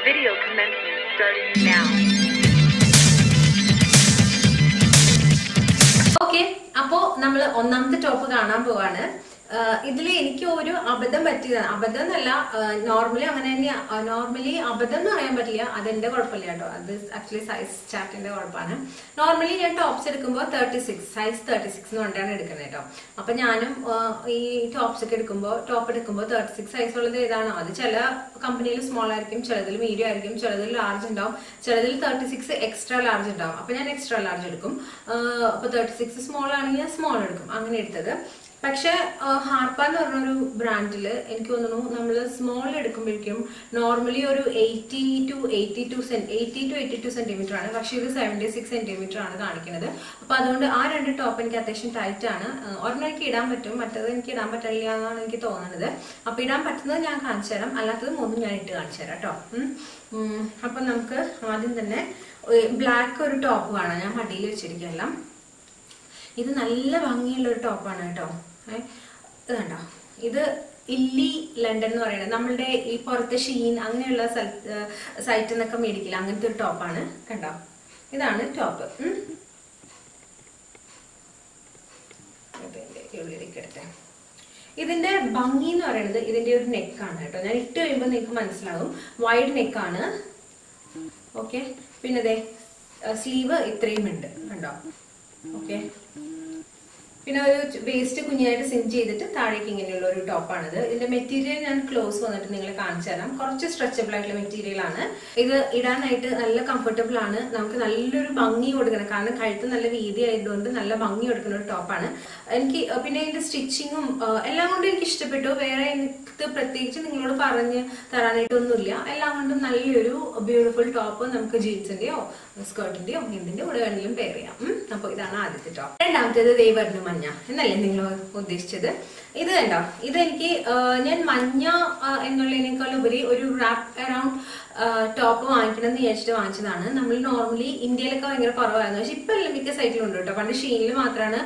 Video commencing starting now. Okay അപ്പോ നമ്മൾ ഒന്നാമത്തെ ടോപ്പ് കാണാൻ പോവാണ് ഇതിൽ എനിക്ക് ഒരു അബദ്ധം പറ്റിയതാണ് അബദ്ധം എന്നല്ല നോർമലി അങ്ങനെ തന്നെ നോർമലി അബദ്ധം എന്ന് പറയാൻ പറ്റില്ല അതെന്റെ കുഴപ്പമില്ല കേട്ടോ അത് ആക്ച്വലി സൈസ് ചാർട്ടിന്റെ കുഴപ്പമാണ് നോർമലി ഞാൻ ടോപ്സ് എടുക്കുമ്പോൾ thirty six size thirty six എന്ന് പറഞ്ഞിട്ടാണ് എടുക്കുന്നത് കേട്ടോ അപ്പൊ ഞാനും ആ, ഈ ടോപ്സ് ഒക്കെ എടുക്കുമ്പോൾ ടോപ്പ് എടുക്കുമ്പോൾ തേർട്ടി സിക്സ് സൈസ് ഉള്ളത് ഏതാണോ അത് ചില കമ്പനിയിൽ സ്മോൾ ആയിരിക്കും ചിലതിൽ മീഡിയം ആയിരിക്കും ചിലതിൽ ലാർജ് ഉണ്ടാവും ചിലതിൽ തേർട്ടി സിക്സ് എക്സ്ട്രാ ലാർജ് ഉണ്ടാവും അപ്പൊ ഞാൻ എക്സ്ട്രാ ലാർജ് എടുക്കും ആഹ് അപ്പൊ തേർട്ടി സിക്സ് സ്മോൾ ആണെങ്കിൽ ഞാൻ സ്മോൾ എടുക്കും അങ്ങനെ എടുത്തത് പക്ഷെ ഹാർപ്പ എന്ന് പറഞ്ഞൊരു ബ്രാൻഡിൽ എനിക്ക് തോന്നുന്നു നമ്മൾ സ്മോൾ എടുക്കുമ്പോഴേക്കും നോർമലി ഒരു eighty two eighty two cent eighty two eighty two centimetre ആണ് പക്ഷെ ഇത് സെവന്റി സിക്സ് സെന്റിമീറ്റർ ആണ് കാണിക്കുന്നത് അപ്പൊ അതുകൊണ്ട് ആ രണ്ട് ടോപ്പ് എനിക്ക് അത്യാവശ്യം ടൈറ്റ് ആണ് ആഹ് ഒരെണ്ണം എനിക്ക് ഇടാൻ പറ്റും മറ്റേത് എനിക്ക് ഇടാൻ പറ്റില്ല എന്നാണ് എനിക്ക് തോന്നുന്നത് അപ്പൊ ഇടാൻ പറ്റുന്നത് ഞാൻ കാണിച്ചു തരാം അല്ലാത്തത് മൂന്നും ഞാൻ ഇട്ട് കാണിച്ചു തരാം കേട്ടോ അപ്പൊ നമുക്ക് ആദ്യം തന്നെ ബ്ലാക്ക് ഒരു ടോപ്പ് കാണാം ഞാൻ മടിയിൽ വെച്ചിരിക്കല്ല ഇത് നല്ല ഭംഗിയുള്ള ഒരു ടോപ്പാണ് കേട്ടോ ഏ, ഇത് കണ്ടോ ഇത് ഇല്ലി ലണ്ടൻ എന്ന് പറയുന്നത് നമ്മളുടെ ഈ പുറത്തെ ഷീൻ അങ്ങനെയുള്ള സൈറ്റിൽ നിന്നൊക്കെ മേടിക്കില്ല അങ്ങനത്തെ ഒരു ടോപ്പാണ് കണ്ടോ ഇതാണ് ടോപ്പ് ഉള്ളിലേക്ക് എടുത്തേ ഇതിന്റെ ഭംഗി എന്ന് പറയുന്നത് ഇതിന്റെ ഒരു നെക്കാണ് കേട്ടോ ഞാൻ ഇട്ട് കഴിയുമ്പോൾ നിങ്ങൾക്ക് മനസ്സിലാവും വൈഡ് നെക്കാണ് ഓക്കെ പിന്നെ അതെ സ്ലീവ് ഇത്രയും ഉണ്ട് കണ്ടോ ഓക്കെ പിന്നെ ഒരു വേസ്റ്റ് കുഞ്ഞായിട്ട് സിം ചെയ്തിട്ട് താഴേക്ക് ഇങ്ങനെയുള്ള ഒരു ടോപ്പാണിത് ഇതിന്റെ മെറ്റീരിയൽ ഞാൻ ക്ലോസ് വന്നിട്ട് നിങ്ങളെ കാണിച്ചു തരാം കുറച്ച് സ്ട്രെച്ചബിൾ ആയിട്ടുള്ള മെറ്റീരിയൽ ആണ് ഇത് ഇടാനായിട്ട് നല്ല കംഫർട്ടബിൾ ആണ് നമുക്ക് നല്ലൊരു ഭംഗി കൊടുക്കണം കാരണം കഴുത്ത് നല്ല വീതി ആയതുകൊണ്ട് നല്ല ഭംഗി കൊടുക്കുന്ന ഒരു ടോപ്പാണ് എനിക്ക് അഹ് പിന്നെ ഇതിന്റെ സ്റ്റിച്ചിങ്ങും എല്ലാം കൊണ്ടും എനിക്ക് ഇഷ്ടപ്പെട്ടു വേറെ എനിക്ക് പ്രത്യേകിച്ച് നിങ്ങളോട് പറഞ്ഞ് തരാനായിട്ടൊന്നുമില്ല എല്ലാം കൊണ്ടും നല്ലൊരു ബ്യൂട്ടിഫുൾ ടോപ്പ് നമുക്ക് ജീൻസിന്റെയോ സ്കേർട്ടിന്റെയോ എന്തിന്റെ കൂടെ വേണമെങ്കിലും പെയർ ചെയ്യാം ഉം. അപ്പൊ ഇതാണ് ആദ്യത്തെ ടോപ്പ് രണ്ടാമത്തേത് ദേ വരുന്നു മഞ്ഞ എന്നല്ലേ നിങ്ങൾ ഉദ്ദേശിച്ചത് ഇത് കണ്ടോ ഇത് എനിക്ക് ആ, ഞാൻ മഞ്ഞ ആ, എന്നുള്ളതിനേക്കാൾ ഉപരി ഒരു റാപ്പ് അറൌണ്ട് ടോപ്പ് വാങ്ങിക്കണം എന്ന് വിചാരിച്ചിട്ട് വാങ്ങിച്ചതാണ് നമ്മൾ നോർമലി ഇന്ത്യയിലൊക്കെ ഭയങ്കര കുറവായിരുന്നു പക്ഷെ ഇപ്പൊ എല്ലാം മിക്ക സൈറ്റിലും ഉണ്ട് കേട്ടോ പണ്ട് ഷീനിൽ മാത്രമാണ്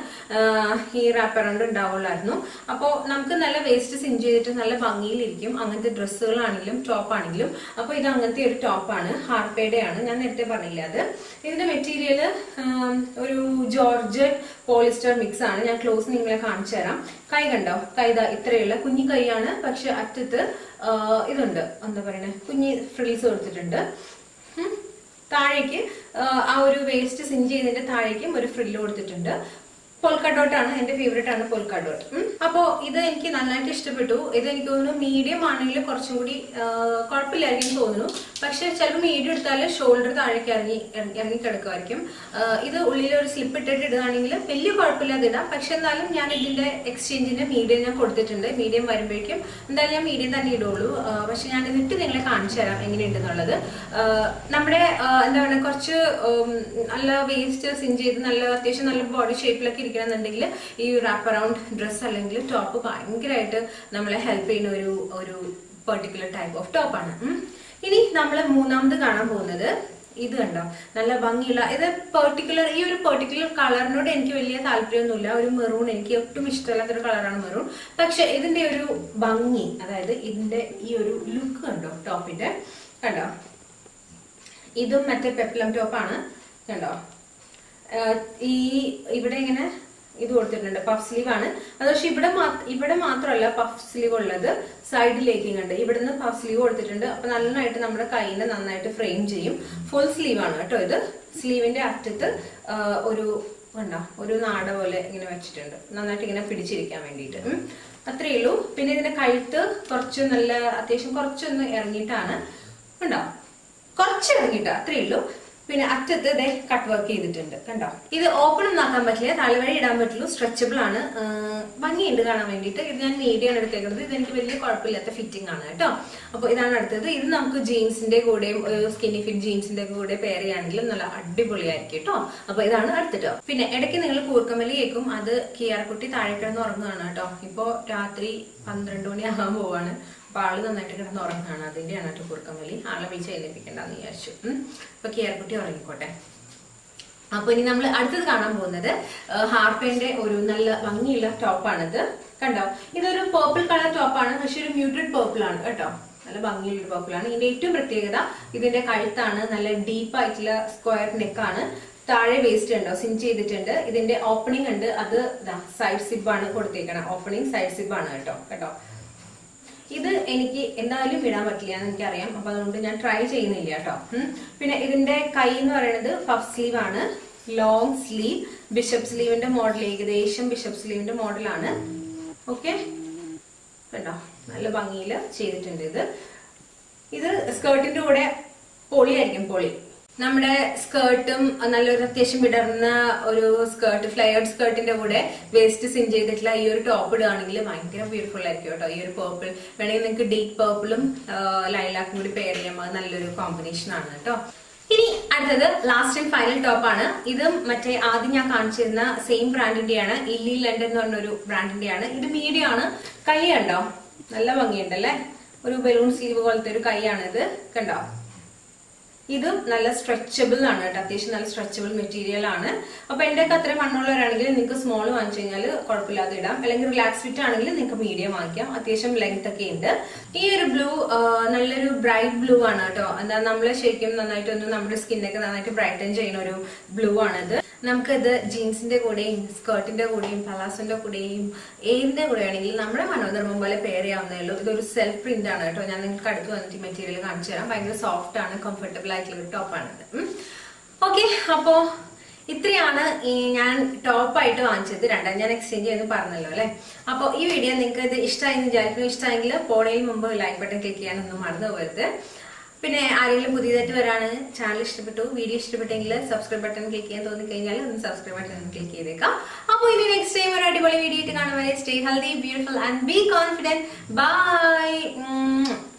ഈ റാപ്പ് അറൗണ്ട് ഉണ്ടാവുള്ളായിരുന്നു അപ്പോൾ നമുക്ക് നല്ല വേസ്റ്റ് സിൻ ചെയ്തിട്ട് നല്ല ഭംഗിയിലിരിക്കും അങ്ങനത്തെ ഡ്രസ്സുകളാണെങ്കിലും ടോപ്പ് ആണെങ്കിലും അപ്പോൾ ഇത് അങ്ങനത്തെ ഒരു ടോപ്പാണ് ഹാർപ്പയുടെ ആണ് ഞാൻ നേരത്തെ പറഞ്ഞില്ല അത് ഇതിന്റെ മെറ്റീരിയൽ ഒരു ജോർജ് പോളിസ്റ്റർ മിക്സ് ആണ് ഞാൻ ക്ലോസ് നിങ്ങളെ കാണിച്ചു തരാം കൈ കണ്ടോ കൈ ഇതാ ഇത്രയുള്ള കുഞ്ഞു കൈയാണ് പക്ഷെ അറ്റത്ത് ആ, ഇതുണ്ട് എന്താ പറയണേ കുഞ്ഞി ഫ്രിൽസ് കൊടുത്തിട്ടുണ്ട് ഉം. താഴേക്ക് ആ, ആ ഒരു വേസ്റ്റ് സിഞ്ച് ചെയ്തതിന്റെ താഴേക്കും ഒരു ഫ്രില്ല് കൊടുത്തിട്ടുണ്ട് പോൾക്കാഡോട്ട് ആണ് എന്റെ ഫേവറേറ്റ് ആണ് പോൾക്കാഡോട്ട് അപ്പോ ഇത് എനിക്ക് നന്നായിട്ട് ഇഷ്ടപ്പെട്ടു ഇത് എനിക്ക് തോന്നുന്നു മീഡിയം ആണെങ്കിൽ കുറച്ചും കൂടി ആ, കുഴപ്പമില്ലായിരിക്കും തോന്നുന്നു പക്ഷെ ചിലപ്പോൾ മീഡിയം എടുത്താൽ ഷോൾഡർ താഴേക്ക് ഇറങ്ങി ഇറങ്ങി ഇറങ്ങി കിടക്കുമായിരിക്കും ആ, ഇത് ഉള്ളിൽ ഒരു സ്ലിപ്പ് ഇട്ടിട്ട് ഇടുകയാണെങ്കിൽ വലിയ കുഴപ്പമില്ലാതെ ഇടാം പക്ഷെ എന്നാലും ഞാൻ ഇതിന്റെ എക്സ്ചേഞ്ചിന്റെ മീഡിയം ഞാൻ കൊടുത്തിട്ടുണ്ട് മീഡിയം വരുമ്പോഴേക്കും എന്തായാലും ഞാൻ മീഡിയം തന്നെ ഇടുള്ളൂ ആ, പക്ഷെ ഞാൻ ഇതിട്ട് നിങ്ങളെ കാണിച്ചു തരാം എങ്ങനെയുണ്ടെന്നുള്ളത് ആ, നമ്മുടെ ആ, എന്താ പറയുക കുറച്ച് ഉം, നല്ല വേസ്റ്റ് സിൻ ചെയ്ത് നല്ല അത്യാവശ്യം നല്ല ബോഡി ഷേപ്പിലൊക്കെ ഇരിക്കണമെന്നുണ്ടെങ്കിൽ ഈ റാപ്പ് അറൗണ്ട് ഡ്രസ്സ് അല്ലെങ്കിൽ ടോപ്പ് ഭയങ്കരമായിട്ട് നമ്മളെ ഹെൽപ്പ് ചെയ്യുന്ന ഒരു ഒരു പെർട്ടിക്കുലർ ടൈപ്പ് ഓഫ് ടോപ്പാണ് ഇനി നമ്മൾ മൂന്നാമത് കാണാൻ പോകുന്നത് ഇത് കണ്ടോ നല്ല ഭംഗിയുള്ള ഇത് പെർട്ടിക്കുലർ ഈ ഒരു പെർട്ടിക്കുലർ കളറിനോട് എനിക്ക് വലിയ താല്പര്യമൊന്നുമില്ല ഒരു മെറൂൺ എനിക്ക് ഒട്ടും ഇഷ്ടമല്ലാത്തൊരു കളറാണ് മെറൂൺ പക്ഷെ ഇതിന്റെ ഒരു ഭംഗി അതായത് ഇതിന്റെ ഈ ഒരു ലുക്ക് കണ്ടോ ടോപ്പിന്റെ കണ്ടോ ഇതും മറ്റേ പെപ്ലം ടോപ്പാണ് കണ്ടോ ആഹ് ഈ ഇവിടെ ഇങ്ങനെ ഇത് കൊടുത്തിട്ടുണ്ട് പഫ് സ്ലീവ് ആണ് അത് പക്ഷെ ഇവിടെ മാ- ഇവിടെ മാത്രമല്ല പഫ് സ്ലീവ് ഉള്ളത് സൈഡിലേക്കും കണ്ട് ഇവിടുന്ന് പഫ് സ്ലീവ് കൊടുത്തിട്ടുണ്ട് അപ്പൊ നന്നായിട്ട് നമ്മുടെ കൈയിനെ നന്നായിട്ട് ഫ്രെയിം ചെയ്യും ഫുൾ സ്ലീവ് ആണ് കേട്ടോ ഇത് സ്ലീവിന്റെ അറ്റത്ത് ആഹ് ഒരു കണ്ടോ ഒരു നാട പോലെ ഇങ്ങനെ വെച്ചിട്ടുണ്ട് നന്നായിട്ട് ഇങ്ങനെ പിടിച്ചിരിക്കാൻ വേണ്ടിയിട്ട് ഉം. അത്രയേ ഉള്ളൂ പിന്നെ ഇതിന്റെ കഴുത്ത് കുറച്ച് നല്ല അത്യാവശ്യം കുറച്ചൊന്ന് ഇറങ്ങിയിട്ടാണ് ഉണ്ടോ കുറച്ച് ഇറങ്ങിയിട്ട് അത്രേ ഉള്ളൂ പിന്നെ അറ്റത്ത് ഇതേ കട്ട് വർക്ക് ചെയ്തിട്ടുണ്ട് കണ്ടോ ഇത് ഓപ്പൺ ഒന്നും ആക്കാൻ പറ്റില്ല തലവഴി ഇടാൻ പറ്റുള്ളൂ സ്ട്രെച്ചബിൾ ആണ് ആ, ഭംഗിയുണ്ട് കാണാൻ വേണ്ടിയിട്ട് ഇത് ഞാൻ മീഡിയം ആണ് എടുത്തേക്കുന്നത് ഇത് എനിക്ക് വലിയ കുഴപ്പമില്ലാത്ത ഫിറ്റിംഗ് ആണ് കേട്ടോ അപ്പോൾ ഇതാണ് അടുത്തത് ഇത് നമുക്ക് ജീൻസിന്റെ കൂടെയും സ്കിന്നി ഫിറ്റ് ജീൻസിന്റെ കൂടെ പെയർ ചെയ്യുകയാണെങ്കിലും നല്ല അടിപൊളിയായിരിക്കും കേട്ടോ അപ്പൊ ഇതാണ് അടുത്തിട്ടോ പിന്നെ ഇടയ്ക്ക് നിങ്ങൾ കൂർക്കമല്ലി കേൾക്കും അത് കിയാർക്കുട്ടി താഴെ കിടന്ന് ഉറങ്ങുകയാണ് കേട്ടോ ഇപ്പോ രാത്രി പന്ത്രണ്ട് മണി ആകാൻ പോവാണ് അപ്പൊ ആള് നന്നായിട്ട് കിടന്ന് ഉറങ്ങുകയാണ് അതിന്റെയാണ് കേട്ടോ കുറുക്കമല്ലി ആളെ വിളിച്ച് എഴുന്നേപ്പിക്കണ്ടെന്ന് വിചാരിച്ചു ഉം. അപ്പൊ കിയാർക്കുട്ടി ഉറങ്ങിക്കോട്ടെ അപ്പൊ ഇനി നമ്മൾ അടുത്തത് കാണാൻ പോകുന്നത് ഹാർപ്പന്റെ ഒരു നല്ല ഭംഗിയുള്ള ടോപ്പാണിത് കണ്ടോ ഇതൊരു പേർപ്പിൾ കളർ ടോപ്പാണ് പക്ഷെ ഒരു മ്യൂട്ടഡ് പേർപ്പിൾ ആണ് കേട്ടോ നല്ല ഭംഗിയുള്ള പർപ്പിളാണ് ഇതിന്റെ ഏറ്റവും പ്രത്യേകത ഇതിന്റെ കഴുത്താണ് നല്ല ഡീപ്പ് ആയിട്ടുള്ള സ്ക്വയർ നെക്കാണ് താഴെ വേസ്റ്റ് ഉണ്ടോ സിൻ ചെയ്തിട്ടുണ്ട് ഇതിന്റെ ഓപ്പണിംഗ് ഉണ്ട് അത് സൈഡ് സിബ് ആണ് കൊടുത്തേക്കണം ഓപ്പണിംഗ് സൈഡ് സിബ് ആണ് കേട്ടോ കേട്ടോ ഇത് എനിക്ക് എന്തായാലും ഇടാൻ പറ്റില്ല എന്ന് എനിക്കറിയാം അപ്പൊ അതുകൊണ്ട് ഞാൻ ട്രൈ ചെയ്യുന്നില്ല കേട്ടോ ഉം. പിന്നെ ഇതിന്റെ കൈ എന്ന് പറയുന്നത് പഫ് സ്ലീവ് ആണ് ലോങ് സ്ലീവ് ബിഷപ്പ് സ്ലീവിന്റെ മോഡൽ ഏകദേശം ബിഷപ്പ് സ്ലീവിന്റെ മോഡലാണ് ഓക്കെ കേട്ടോ നല്ല ഭംഗിയിൽ ചെയ്തിട്ടുണ്ട് ഇത് ഇത് സ്കേർട്ടിന്റെ കൂടെ പൊളി ആയിരിക്കും പൊളി നമ്മുടെ സ്കേർട്ടും നല്ലൊരു അത്യാവശ്യം വിടർന്ന ഒരു സ്കേർട്ട് ഫ്ലയേർഡ് സ്കേർട്ടിന്റെ കൂടെ വേസ്റ്റ് സിൻ ചെയ്തിട്ടുള്ള ഈ ഒരു ടോപ്പ് ഇടുകയാണെങ്കിൽ ഭയങ്കര ബ്യൂട്ടിഫുൾ ആയിരിക്കും കേട്ടോ ഈ ഒരു പേർപ്പിൾ വേണമെങ്കിൽ നിങ്ങൾക്ക് ഡീപ്പ് പേർപ്പിളും ലൈലാക്കും കൂടി പെയർ ചെയ്യുമ്പോൾ അത് നല്ലൊരു കോമ്പിനേഷൻ ആണ് കേട്ടോ ഇനി അടുത്തത് ലാസ്റ്റ് ആൻഡ് ഫൈനൽ ടോപ്പ് ആണ് ഇതും മറ്റേ ആദ്യം ഞാൻ കാണിച്ചിരുന്ന സെയിം ബ്രാൻഡിന്റെയാണ് ഇല്ലി ലണ്ടൻ എന്ന് പറഞ്ഞൊരു ബ്രാൻഡിന്റെയാണ് ഇത് മീഡിയം ആണ് കൈ കണ്ടോ നല്ല ഭംഗിയുണ്ടല്ലേ ഒരു ബലൂൺ സ്ലീവ് പോലത്തെ ഒരു കൈയാണ് ഇത് കണ്ടോ ഇതും നല്ല സ്ട്രെച്ചബിൾ ആണ് കേട്ടോ അത്യാവശ്യം നല്ല സ്ട്രെച്ചബിൾ മെറ്റീരിയൽ ആണ് അപ്പൊ എന്റെ ഒക്കെ അത്രയും മണ്ണുള്ളവരാണെങ്കിൽ നിങ്ങൾക്ക് സ്മോൾ വാങ്ങിച്ചു കഴിഞ്ഞാൽ കുഴപ്പമില്ലാതെ ഇടാം അല്ലെങ്കിൽ റിലാക്സ് ഫിറ്റ് ആണെങ്കിൽ നിങ്ങൾക്ക് മീഡിയം വാങ്ങിക്കാം അത്യാവശ്യം ലെങ്ത് ഒക്കെ ഉണ്ട് ഈ ഒരു ബ്ലൂ നല്ലൊരു ബ്രൈറ്റ് ബ്ലൂ ആണ് കേട്ടോ എന്താ നമ്മളെ ശരിക്കും നന്നായിട്ടൊന്ന് നമ്മുടെ സ്കിന്നൊക്കെ നന്നായിട്ട് ബ്രൈറ്റൻ ചെയ്യുന്ന ഒരു ബ്ലൂ ആണിത് നമുക്കിത് ജീൻസിന്റെ കൂടെയും സ്കേർട്ടിന്റെ കൂടെയും പലാസോന്റെ കൂടെയും ഏതിന്റെ കൂടെ ആണെങ്കിലും നമ്മുടെ മനോധർമ്മം പോലെ പെയർ ചെയ്യാവുന്നേ ഉള്ളൂ ഇതൊരു സെൽഫ് പ്രിന്റ് ആണ് കേട്ടോ ഞാൻ നിങ്ങൾക്ക് അടുത്ത് വന്നിട്ട് മെറ്റീരിയൽ കാണിച്ചു തരാം ഭയങ്കര സോഫ്റ്റ് ആണ് കംഫർട്ടബിൾ ആയിട്ടുള്ള ഒരു ടോപ്പാണിത് ഓക്കെ അപ്പോ ഇത്രയാണ് ഈ ഞാൻ ടോപ്പായിട്ട് വാങ്ങിച്ചത് രണ്ടാം ഞാൻ എക്സ്ചേഞ്ച് ചെയ്യുന്നു പറഞ്ഞല്ലോ അല്ലെ അപ്പോൾ ഈ വീഡിയോ നിങ്ങൾക്ക് ഇത് ഇഷ്ടമായി വിചാരിക്കുന്നു ഇഷ്ടമെങ്കിൽ പോണയിൽ മുമ്പ് ലൈക്ക് ബട്ടൺ ക്ലിക്ക് ചെയ്യാനൊന്നും മറന്നു പോകരുത് പിന്നെ ആരെങ്കിലും പുതിയതായിട്ട് വരാണ് ചാനൽ ഇഷ്ടപ്പെട്ടു വീഡിയോ ഇഷ്ടപ്പെട്ടെങ്കിൽ സബ്സ്ക്രൈബ് ബട്ടൺ ക്ലിക്ക് ചെയ്യാൻ തോന്നി കഴിഞ്ഞാൽ ഒന്ന് സബ്സ്ക്രൈബ് ബട്ടൺ ക്ലിക്ക് ചെയ്തേക്കാം അപ്പോൾ ഇനി നെക്സ്റ്റ് ടൈം ഒരു അടിപൊളി വീഡിയോ ആയിട്ട് കാണുമ്പോൾ stay healthy beautiful and be confident by